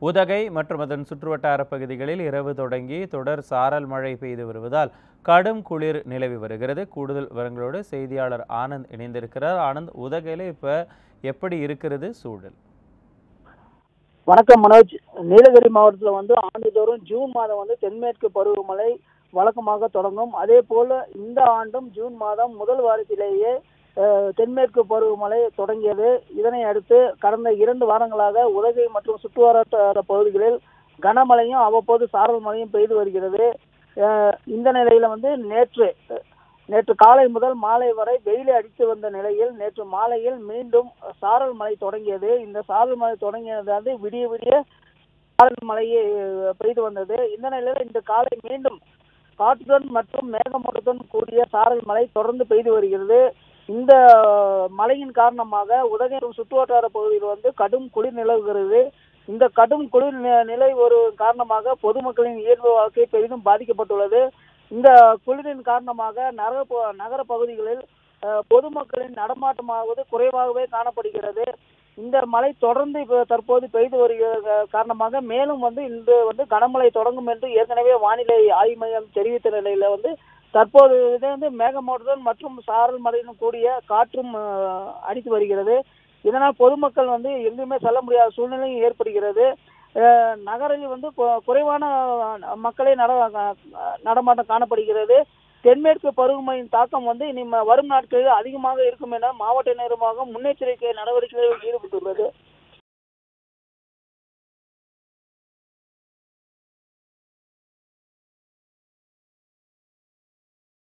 உதகை மற்றும் அதன் சுற்றுவட்டார பகுதிகளில் இரவு தொடங்கி தொடர் சாரல் மழை பெய்து வருவதால் கடும் குளிர் நிலவி வருகிறது கூடுதல் விவரங்களோடு செய்தியாளர் ஆனந்த் இணைந்திருக்கிறார் ஆனந்த் உதகையில இப்ப எப்படி இருக்கிறது சூழல் வணக்கம் மனோஜ் நீலகிரி மாவட்டத்தில் வந்து ஆண்டுதோறும் ஜூன் மாதம் வந்து தென்மேற்கு பருவமழை வழக்கமாக தொடங்கும் அதே போல இந்த ஆண்டும் ஜூன் மாதம் முதல் வாரத்திலேயே அஹ், தென்மேற்கு பருவமழை தொடங்கியது இதனை அடுத்து கடந்த இரண்டு வாரங்களாக உதகை மற்றும் சுற்றுவட்டார பகுதிகளில் கனமழையும் அவ்வப்போது சாரல் மழையும் பெய்து வருகிறது அஹ், இந்த நிலையில வந்து நேற்று நேற்று காலை முதல் மாலை வரை வெயில் அடித்து வந்த நிலையில் நேற்று மாலையில் மீண்டும் சாரல் மழை தொடங்கியது இந்த சாரல் மழை தொடங்கியது வந்து விடிய விடிய சாரல் மழையை பெய்து வந்தது இந்த நிலையில் இன்று காலை மீண்டும் காற்றுடன் மற்றும் மேகமூட்டத்துடன் கூடிய சாரல் மழை தொடர்ந்து பெய்து வருகிறது இந்த மழையின் காரணமாக உதகை மற்றும் சுற்றுவட்டார பகுதியில் வந்து கடும் குளிர் நிலவுகிறது இந்த கடும் குளிர் நி- நிலை ஒரு காரணமாக பொதுமக்களின் இயல்பு வாழ்க்கை பெரிதும் பாதிக்கப்பட்டுள்ளது இந்த குளிரின் காரணமாக நகர ப- நகர பகுதிகளில் அஹ், பொதுமக்களின் நடமாட்டமாவது குறைவாகவே காணப்படுகிறது இந்த மழை தொடர்ந்து இப்ப தற்போது பெய்து வருகிற காரணமாக மேலும் வந்து இன்று வந்து கனமழை தொடங்கும் என்று ஏற்கனவே வானிலை ஆய்வு மையம் தெரிவித்த நிலையில வந்து தற்போது இது வந்து மேகமூட்டத்துடன் மற்றும் சாரல் மழையுடன் கூடிய காற்றும் அஹ், அடித்து வருகிறது இதனால் பொதுமக்கள் வந்து எங்குமே செல்ல முடியாத சூழ்நிலையும் ஏற்படுகிறது அஹ், நகரில் வந்து கு- குறைவான அஹ், மக்களே நட அஹ், நடமாட்டம் காணப்படுகிறது தென்மேற்கு பருவமழையின் தாக்கம் வந்து இனி ம- வரும் நாட்களில் அதிகமாக இருக்கும் என மாவட்ட நிர்வாகம் முன்னெச்சரிக்கை நடவடிக்கைகளில் ஈடுபட்டுள்ளது